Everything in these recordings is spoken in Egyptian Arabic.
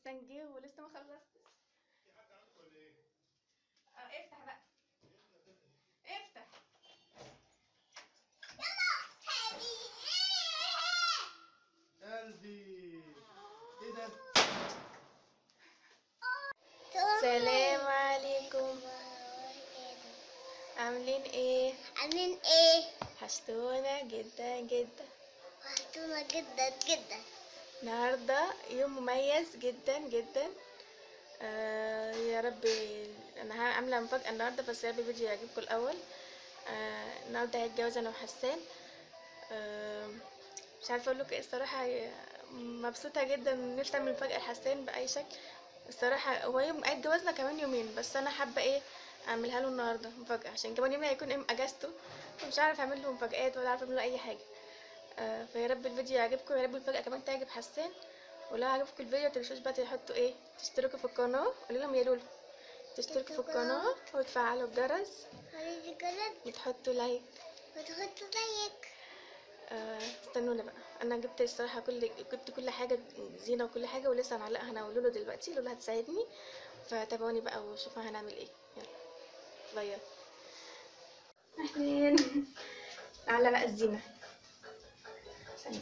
حسان جه ولسه ما خلصتش اه افتح بقى افتح قلبي ايه ده؟ السلام عليكم عاملين ايه عاملين ايه؟ حشتونا جدا جدا وحشتونا جدا جدا النهارده يوم مميز جدا جدا آه يا رب انا عامله مفاجاه النهارده بس يا رب الفيديو يعجبكم الاول آه النهارده هيتجوز انا وحسان آه مش عارفه اقول لكم ايه الصراحه مبسوطه جدا نفسي اعمل مفاجاه لحسان باي شكل الصراحه هو يوم عيد جوازنا كمان يومين بس انا حابه ايه اعملها له النهارده مفاجاه عشان كمان يوم هيكون يوم اجازته ومش عارف اعمل له مفاجآت ولا عارف اعمل له اي حاجه آه فيا رب الفيديو يعجبكم يا رب المفاجاه كمان تعجب حسان ولو عجبكم الفيديو متنسوش بقى تحطوا ايه تشتركوا في القناه قولوا لهم يا لولو تشتركوا في القناه وتفعلوا الجرس عايز الجلد وتحطوا لايك وتحطوا زيك آه، استنونا بقى انا جبت الصراحه كل جبت كل حاجه زينه وكل حاجه ولسه هنعلقها انا ولولو دلوقتي لولو هتساعدني فتابعوني بقى وشوفوا هنعمل ايه يلا باي اهلين نعلق بقى الزينه ثانية.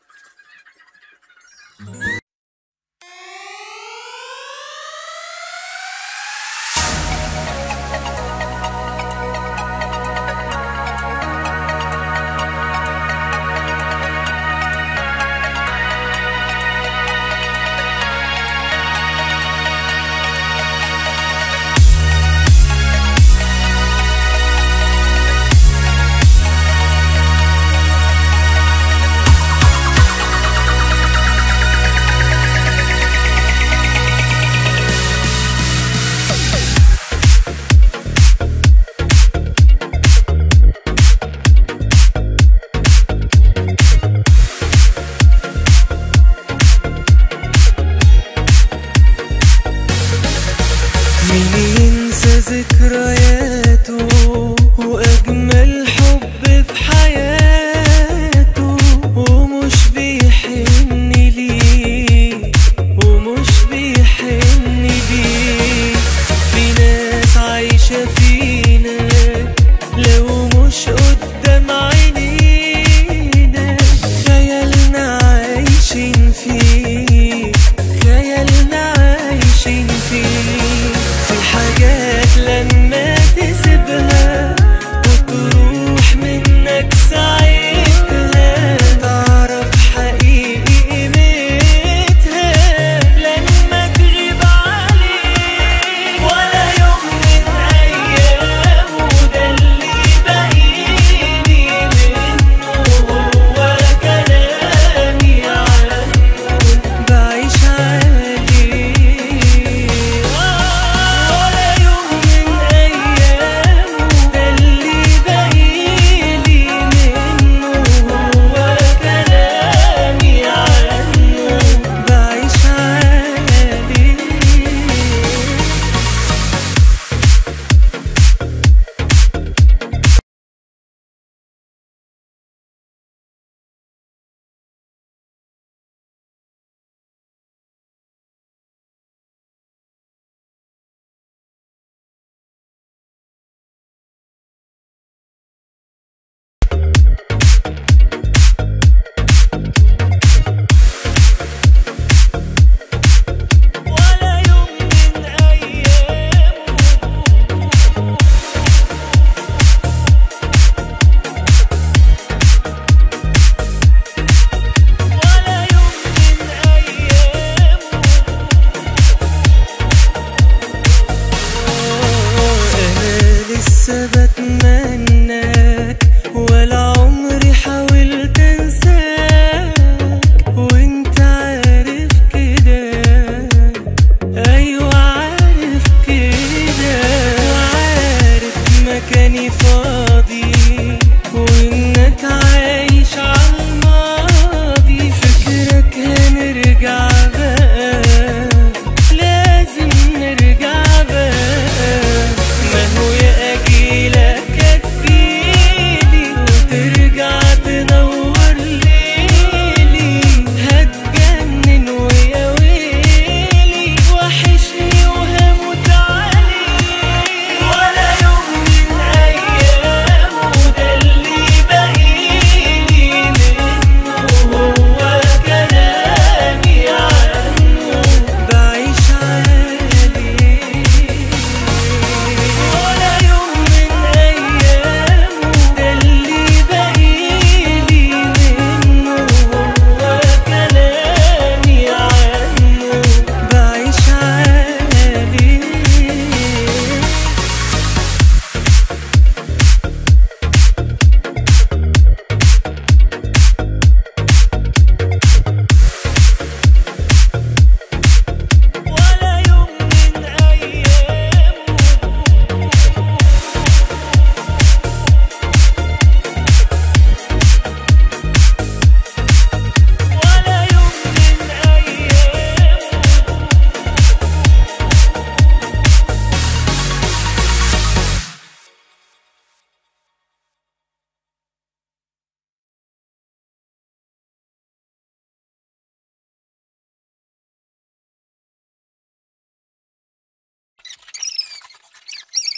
مين ينسى ذكرياته وأجمل حب في حياته ومش بيحن ليه ومش بيحن ليه في ناس عايشة فينا لو مش قدام عينينا خيالنا عايشين فيه خيالنا عايشين فيه في حاجات لما تسمع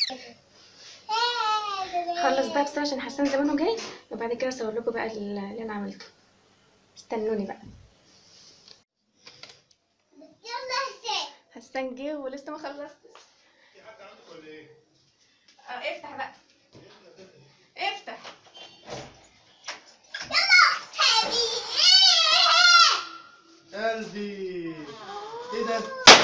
خلص بقى بسرعه عشان حسان زمانه جاي وبعد كده اصور لكم بقى اللي انا عملته استنوني بقى يلا حسين حسان جه ولسه ما خلصتش في حد عندك ولا ايه؟ اه افتح بقى افتح يلا حبيبي قلبي ايه ده؟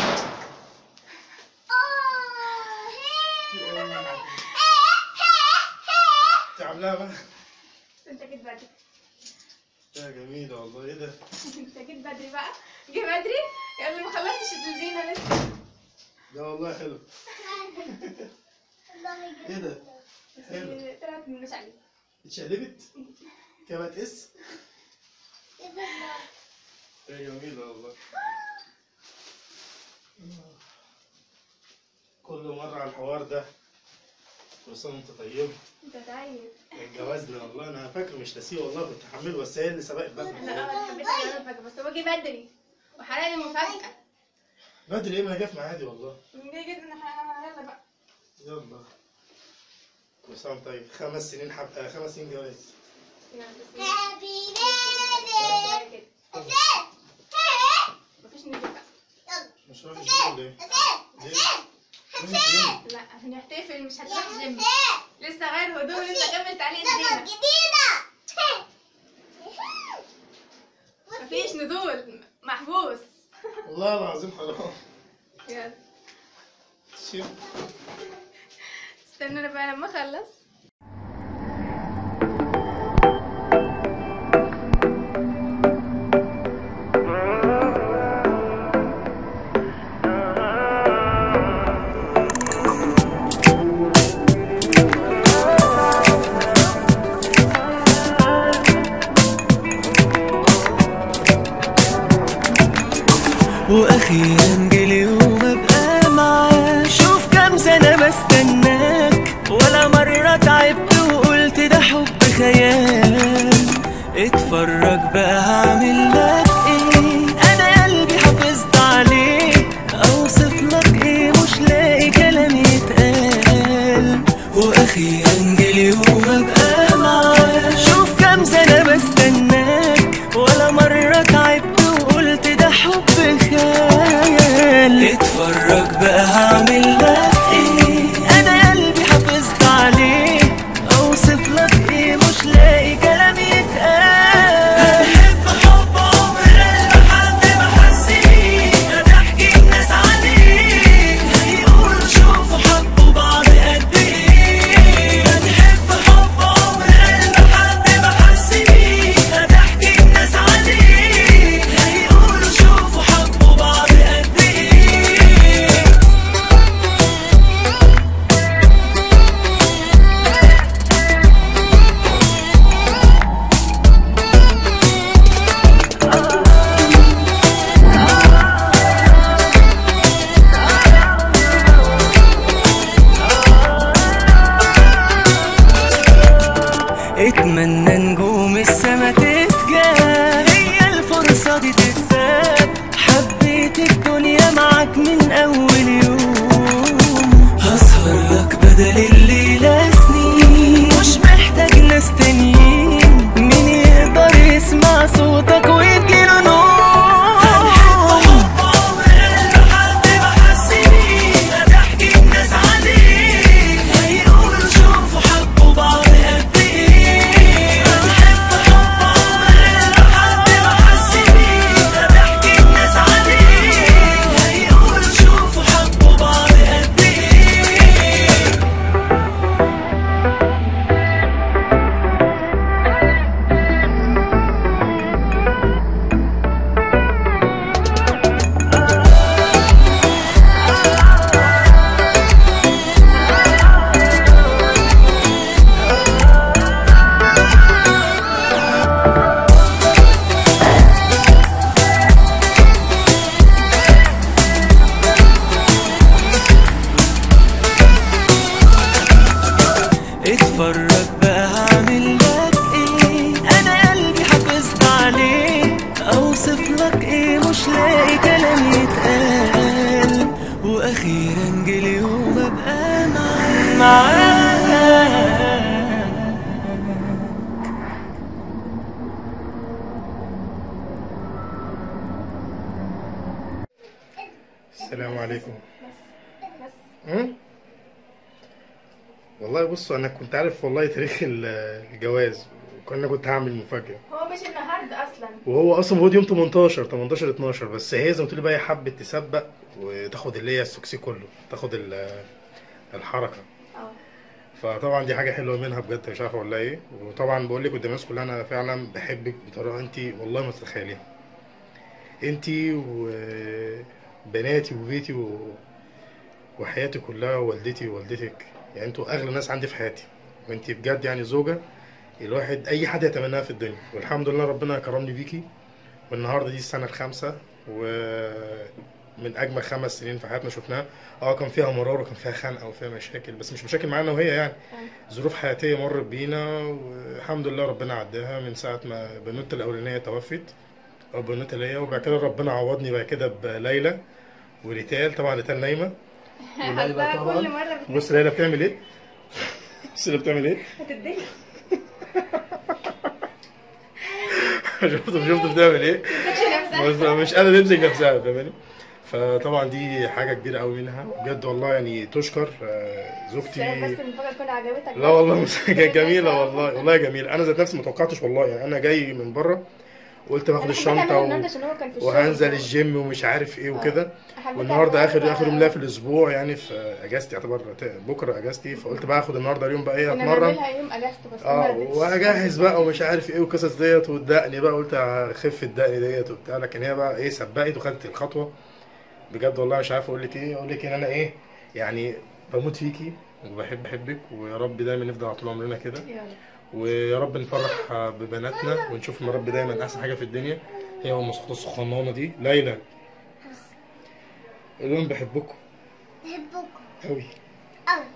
انت عاملاها بقى؟ انت جيت بدري يا جميلة والله ايه ده؟ انت جيت بدري بقى جه بدري يلا ما خلصتش الزينه لسه ده والله حلو ايه ده؟ حلو بس طلعت مش عليه اتشقلبت؟ كمان اس؟ يا جميلة والله كل مرة على الحوار ده كل سنة وانت طيب انت تعيد اتجوزنا والله انا فاكر مش ناسيه والله كنت حامل بس هي اللي سبقت بدري لا انا حبيت اجربك بس هو جه بدري وحرق لي مفاجأة بدري ايه ما جه في ميعادي والله جه جدا يلا بقى يلا كل سنة وانت طيب خمس سنين حب... آه، خمس سنين جواز يلا بس هابي يلا بيرثدي كده. مفيش نزول بقى مش رايح الجيم ولا ايه؟ ليه؟ ليه الجيم؟ لا هنحتفل مش هتروح جيم لسه غير هدوم لسه كمل تعليق الزينة جديدة مفيش نزول محبوس والله العظيم حرام يلا شوف استنونا بقى لما اخلص واخيرا جه اليوم ابقى معاك شوف كام سنه بستناك ولا مره تعبت وقلت ده حب خيال اتفرج بقى هعمل لك ايه انا قلبي حافظت عليك اوصف لك ايه مش لاقي كلام يتقال واخيرا جه اليوم ابقى معاك شوف كام سنه بستناك ولا مره تعبت وقلت ده حب خيال اتفرج بقى هعمل لك ايه انا قلبي حافظت عليك اوصف لك ايه مش لاقي كلام يتقال بحب حب عمر قلب حد ما حس بيه هتحكي الناس عليك هيقولوا شوفوا حبوا بعض قد ايه بحب حب عمر قلب حد ما حس بيه هتحكي الناس عليك هيقولوا شوفوا حبوا بعض قد ايه اتمنى نجوم السما تتجاب هي الفرصة دي تتساب حبيت الدنيا معاك من أول يوم هسهر لك بدل الليلة سنين مش محتاج ناس تانيين مين يقدر يسمع صوتك ويجيله نوم هتحكي الناس عليك هيقولوا شوفوا حبوا بعض قد ايه بحب حب عمر لحد ما حس بيه هتحكي الناس عليك هيقولوا شوفوا حبوا بعض قد ايه اتفرج بقى هعمل لك ايه انا قلبي حافظت عليه اوصف لك ايه مش لاقي كلام يتقال واخيرا جه اليوم ابقى معاك معاك السلام عليكم أم؟ والله بصوا انا كنت عارف والله تاريخ ال- الجواز وكنا كنت هعمل مفاجأة هو مش النهارده اصلا وهو اصلا المفروض يوم 18 18 12 بس هي زي ما تقولي بقى هي حبت تسبق وتاخد اللي هي السوكسي كله تاخد ال- الحركة اه فطبعا دي حاجة حلوة منها بجد مش عارف ولا ايه وطبعا بقول لك قدام الناس كلها انا فعلا بحبك بطريقة انت والله ما تتخيليها انت وبناتي وبيتي و... وحياتي كلها ووالدتي ووالدتك يعني انتوا اغلى ناس عندي في حياتي وانت بجد يعني زوجة الواحد اي حد يتمناها في الدنيا والحمد لله ربنا كرمني بيكي والنهارده دي السنة الخامسة ومن اجمل خمس سنين في حياتنا شفناها اه كان فيها مرار وكان فيها خنقة وفيها مشاكل بس مش مشاكل معانا وهي يعني ظروف حياتية مرت بينا والحمد لله ربنا عداها من ساعة ما بنوتي الأولانية توفت أو بنوتي ليا وبعد كده ربنا عوضني بعد كده بليلى وريتال طبعا ريتال نايمة وليلى كل طبعا مره بص ليلى بتعمل ايه؟ بص ليلى بتعمل ايه؟ بتدلي شفتوا شفتوا بتعمل ايه؟ بس مش قادرة تمسك نفسها فاهماني؟ فطبعا دي حاجة كبيرة قوي منها بجد والله يعني تشكر آه، زوجتي بس المفاجاه تكون عجبتك لا والله مش جميلة والله والله جميلة أنا ذات نفسي ما توقعتش والله يعني أنا جاي من بره قلت باخد الشنطة و... وهنزل الجيم ومش عارف إيه وكده والنهارده آخر آخر يوم ليا في الأسبوع يعني في أجازتي يعتبر بكرة أجازتي فقلت بقى آخد النهارده اليوم بقى إيه كنا أتمرن نعملها يوم اجازته بس اه ما رضيتش. واجهز بقى ومش عارف ايه والقصص ديت والدقن بقى قلت اخف الدقن ديت وبتاع لكن هي بقى ايه سبقت وخدت الخطوه بجد والله مش عارف اقول لك ايه اقول لك ان انا ايه يعني بموت فيكي وبحب بحبك ويا رب دايما نفضل على طول عمرنا كده يلا. ويا رب نفرح ببناتنا ونشوف يا رب دايما احسن حاجه في الدنيا هي ام سخطه السخنانه دي ليلى اليوم بحبكم بحبكم قوي أوي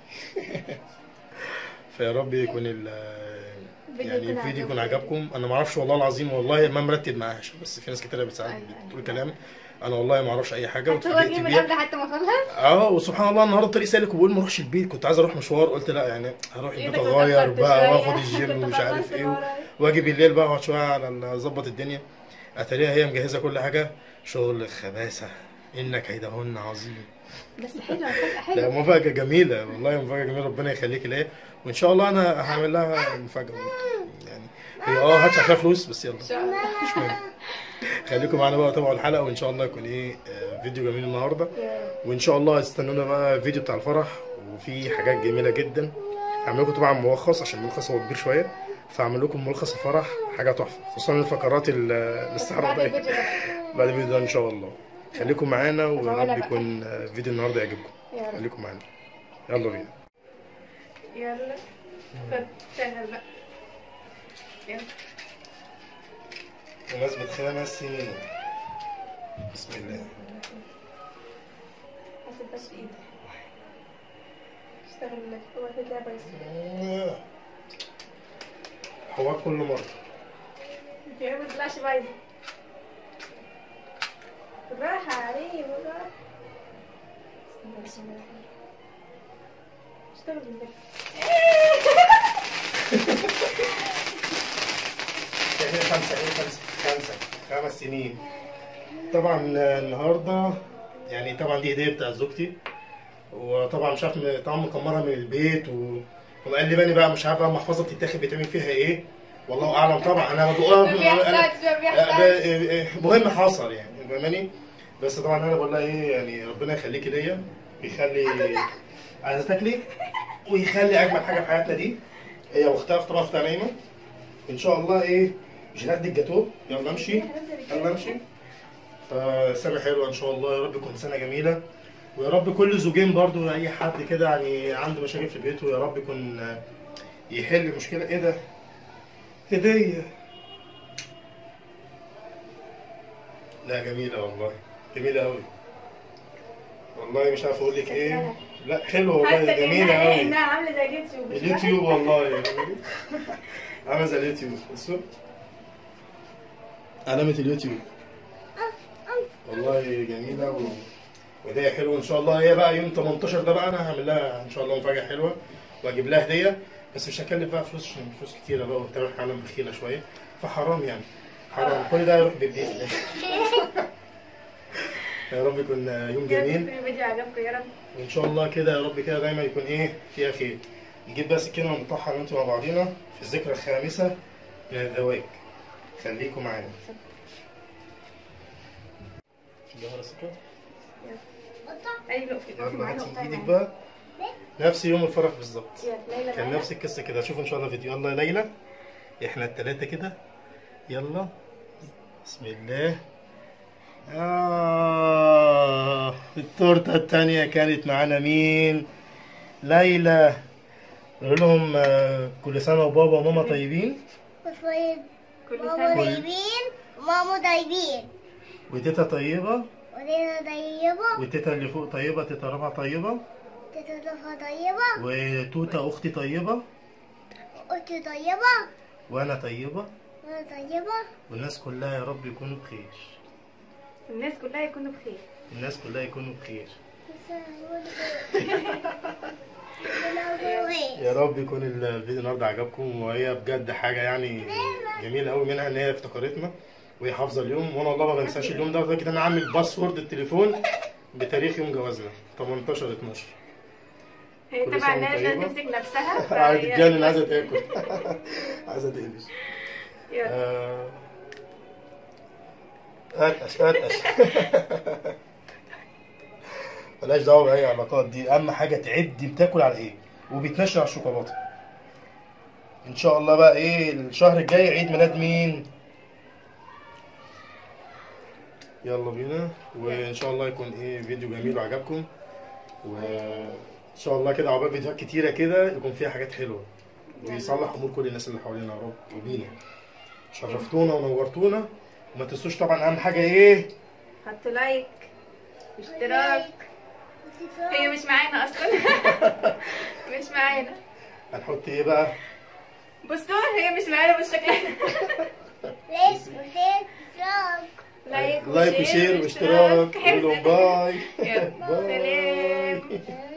فيا رب يكون ال الفيديو يعني يكون الفيديو يكون عجبكم. عجبكم انا ما اعرفش والله العظيم والله ما مرتب معاها عشان بس في ناس كتير بتساعد أيوة، بتقول أيوة. كلام انا والله ما اعرفش اي حاجه هو واتفاجئت جه من بيها قبل حتى ما اخلص اه وسبحان الله النهارده الطريق سالك وبقول ما اروحش البيت كنت عايز اروح مشوار قلت لا يعني هروح البيت إيدك اغير اتأخرت بقى شوية. واخد الجيم كنت ومش عارف خلصت ايه ورايا. واجي بالليل بقى اقعد شويه على ال- اظبط الدنيا اتاريها هي مجهزه كل حاجه شغل خباثه انك كيدهن عظيم بس حلوه مفاجاه لا حلوه مفاجأة جميلة والله مفاجأة جميلة ربنا يخليك ليا وإن شاء الله أنا هعمل لها مفاجأة يعني هي أه هدفع فيها فلوس بس يلا ان شاء الله مش مهم خليكم معانا بقى تابعوا الحلقة وإن شاء الله يكون إيه آه، فيديو جميل النهاردة يا رب. وإن شاء الله استنونا بقى الفيديو بتاع الفرح وفي حاجات جميلة جدا هعمل لكم طبعا ملخص عشان الملخص هو كبير شوية فهعمل لكم ملخص الفرح حاجة تحفة خصوصا الفقرات ال- بعد الاستعراضية الفيديو ده بعد الفيديو ده إن شاء الله خليكم معانا ويا تابعونا رب بقى. يكون آه، فيديو النهاردة يعجبكم يا رب خليكم معانا يلا بينا يلا خد شغل بقى يلا بمناسبة خمس سنين بسم الله حاسب بس في ايدك اشتغل لك هو كده بس حوار كل مرة يا رب ما تطلعش بايظه بالراحه عليه بالراحه استنى بس أنا- اشتغل بالله ايه خمسة ايه خمسة خمسة خمس سنين طبعا النهاردة يعني طبعا دي هدية بتاعت زوجتي وطبعا مش عارف طبعا مكمرة من البيت و... ومقلباني بقى مش عارف بقى المحفظة بتتاخد بيتعمل فيها ايه والله اعلم طبعا انا بقول ما بيحصلش ما بيحصلش مهم حصل يعني فاهماني بس طبعا انا بقول لها ايه يعني ربنا يخليكي ليا ويخلي عايزه تاكلي ويخلي اجمل حاجه في حياتنا دي هي واختها طبعا اختها نايمه ان شاء الله ايه مش هناخد الجاتوه يلا امشي يلا امشي فسنه حلوه ان شاء الله يا رب تكون سنه جميله ويا رب كل زوجين برضو اي حد كده يعني عنده مشاكل في بيته يا رب يكون آه، يحل المشكله ايه ده هديه لا جميله والله جميله قوي والله مش عارف اقول لك ايه لا حلوه والله حتى جميله كأنها قوي ايه انها عامله زي اليوتيوب مش اليوتيوب والله عامل زي اليوتيوب بصوا علامة اليوتيوب والله جميلة و... وهدية حلوة إن شاء الله هي بقى يوم 18 ده بقى أنا هعمل لها إن شاء الله مفاجأة حلوة واجيب لها هديه بس مش هكلف بقى فلوس عشان فلوس كتيره بقى وانت رايح عالم بخيله شويه فحرام يعني حرام كل ده يروح بالبيت يا رب يكون يوم يا رب جميل يكون الفيديو عجبكم يا رب وان شاء الله كده يا رب كده دايما يكون ايه فيها خير نجيب بس الكلمه ونطلعها انا وانتوا مع بعضينا في الذكرى الخامسه من الزواج خليكم معانا جوهر السكر ايوه يلا هاتي ايدك بقى نفس يوم الفرح بالظبط يا ليلى كان معايا. نفس القصه كده شوفوا ان شاء الله فيديو يلا يا ليلى احنا التلاته كده يلا بسم الله آه التورته التانية كانت معانا مين ليلى نقول لهم آه، كل سنه وبابا وماما طيبين وطيب كل ماما سنه طيبين وماما طيبين وتيتا طيبه ودينا طيبة وتيتا اللي فوق طيبه تيتا ربع طيبه تيتا طفا طيبة وتوته اختي طيبه أختي طيبة وانا طيبه وأنا طيبة والناس كلها يا رب يكونوا بخير الناس كلها يكونوا بخير الناس كلها يكونوا بخير يا رب يكون الفيديو النهارده عجبكم وهي بجد حاجه يعني جميله قوي منها ان هي افتكرتنا وهي حافظه اليوم وانا والله ما بنساش اليوم ده لدرجه ان انا عامل باسورد التليفون بتاريخ يوم جوازنا 18 12 هي كل طبعا سنة الناس وأنت لازم طيبة. تمسك نفسها عايزه فهي- تتجنن عايزه تاكل عايزه تقلش يلا. آه، اتقش اتقش ملهاش دعوه باي علاقات دي اهم حاجه تعدي بتاكل على ايه وبيتنشر على الشوكولاته ان شاء الله بقى ايه الشهر الجاي عيد ميلاد مين يلا بينا وان شاء الله يكون ايه فيديو جميل وعجبكم وان شاء الله كده عقبال فيديوهات كتيره كده يكون فيها حاجات حلوه ويصلح امور كل الناس اللي حوالينا يا رب وبينا شرفتونا ونورتونا وما تنسوش طبعا اهم حاجه ايه حطوا لايك اشتراك هي مش معانا اصلا مش معانا هنحط ايه بقى بصوا هي مش معانا مش شكلها ليش وفين شوك لايك لايك وشير واشتراك حفظ. قولوا باي يلا باي سلام